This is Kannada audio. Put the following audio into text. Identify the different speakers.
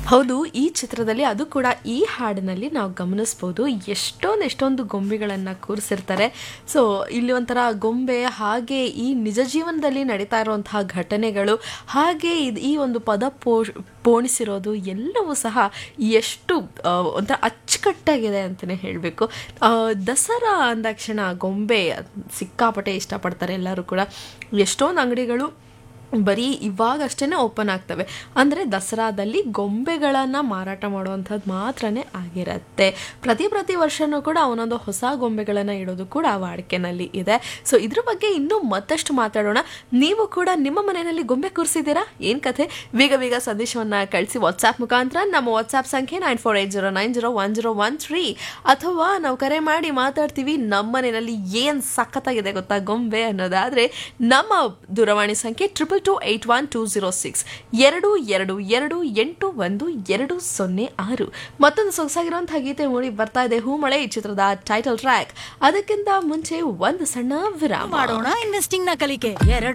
Speaker 1: ಹೌದು ಈ ಚಿತ್ರದಲ್ಲಿ ಅದು ಕೂಡ ಈ ಹಾಡಿನಲ್ಲಿ ನಾವು ಗಮನಿಸ್ಬೋದು ಎಷ್ಟೊಂದು ಎಷ್ಟೊಂದು ಗೊಂಬೆಗಳನ್ನು ಕೂರಿಸಿರ್ತಾರೆ ಸೊ ಇಲ್ಲಿ ಒಂಥರ ಗೊಂಬೆ ಹಾಗೆ ಈ ನಿಜ ಜೀವನದಲ್ಲಿ ನಡೀತಾ ಇರುವಂತಹ ಘಟನೆಗಳು ಹಾಗೆ ಇದ್- ಈ ಒಂದು ಪದ ಪೋ ಪೋಣಿಸಿರೋದು ಎಲ್ಲವೂ ಸಹ ಎಷ್ಟು ಆ, ಒಂಥರ ಅಚ್ಚುಕಟ್ಟಾಗಿದೆ ಅಂತಲೇ ಹೇಳಬೇಕು ದಸರಾ ಅಂದಾಕ್ಷಣ ಗೊಂಬೆ ಸಿಕ್ಕಾಪಟ್ಟೆ ಇಷ್ಟಪಡ್ತಾರೆ ಎಲ್ಲರೂ ಕೂಡ ಎಷ್ಟೊಂದು ಅಂಗಡಿಗಳು ಬರೀ ಇವಾಗಷ್ಟೇ ಓಪನ್ ಆಗ್ತವೆ ಅಂದರೆ ದಸರಾದಲ್ಲಿ ಗೊಂಬೆಗಳನ್ನು ಮಾರಾಟ ಮಾಡುವಂಥದ್ದು ಮಾತ್ರನೇ ಆಗಿರುತ್ತೆ ಪ್ರತಿ ಪ್ರತಿ ವರ್ಷನೂ ಕೂಡ ಅವನೊಂದು ಹೊಸ ಗೊಂಬೆಗಳನ್ನು ಇಡೋದು ಕೂಡ ವಾಡಿಕೆನಲ್ಲಿ ಇದೆ ಸೊ ಇದ್ರ ಬಗ್ಗೆ ಇನ್ನೂ ಮತ್ತಷ್ಟು ಮಾತಾಡೋಣ ನೀವು ಕೂಡ ನಿಮ್ಮ ಮನೆಯಲ್ಲಿ ಗೊಂಬೆ ಕೂರಿಸಿದ್ದೀರಾ ಏನು ಕಥೆ ಬೇಗ ಬೇಗ ಸಂದೇಶವನ್ನು ಕಳಿಸಿ ವಾಟ್ಸಾಪ್ ಮುಖಾಂತರ ನಮ್ಮ ವಾಟ್ಸಾಪ್ ಸಂಖ್ಯೆ nine four eight zero nine zero one zero one three ಅಥವಾ ನಾವು ಕರೆ ಮಾಡಿ ಮಾತಾಡ್ತೀವಿ ನಮ್ಮ ಮನೆಯಲ್ಲಿ ಏನು ಸಖತ್ತಾಗಿದೆ ಗೊತ್ತಾ ಗೊಂಬೆ ಅನ್ನೋದಾದರೆ ನಮ್ಮ ದೂರವಾಣಿ ಸಂಖ್ಯೆ triple two eight one two zero six ಎರಡು ಎರಡು ಎರಡು ಎಂಟು ಒಂದು ಎರಡು ಸೊನ್ನೆ ಆರು ಮತ್ತೊಂದು ಸೊಗಸಾಗಿರುವಂತಹ ಗೀತೆ ಮೂಡಿ ಬರ್ತಾ ಇದೆ ಹೂಮಳೆ ಈ ಚಿತ್ರದ ಟೈಟಲ್ ಟ್ರ್ಯಾಕ್ ಅದಕ್ಕಿಂತ ಮುಂಚೆ ಒಂದು ಸಣ್ಣ ವಿರಾಮ
Speaker 2: ಮಾಡೋಣ ಇನ್ವೆಸ್ಟಿಂಗ್ ನ ಕಲಿಕೆ ಎರಡು